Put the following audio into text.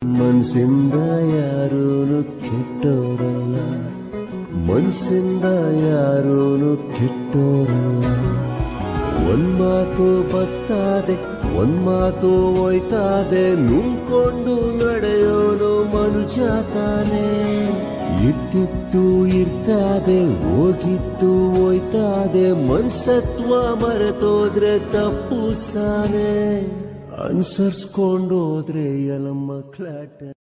ಮನ್ಸಿಂದ ಯಾರೂನು ಕೆಟ್ಟೋರಲ್ಲ ಮನ್ಸಿಂದ ಯಾರೂನು ಕೆಟ್ಟೋರಲ್ಲ ಒಂದ್ ಮಾತು ಬತ್ತಾದೆ ಒಂದ್ ಮಾತು ಹೋಯ್ತಾದೆ ನುಂಗ್ಕೊಂಡು ನಡೆಯೋನು ಮನುಷ್ಯ ತಾನೆ ಇದ್ದಿತ್ತು ಇರ್ತಾದೆ ಹೋಗಿತ್ತು ಹೋಯ್ತಾದೆ ಮನ್ಸತ್ವ ಮರೆತೋದ್ರೆ ತಪ್ಪು ಸಾನೆ ಅನ್ಸರ್ಸ್ಕೊಂಡೋದ್ರೆ ಎಲ ಮಕ್ಳಾಟ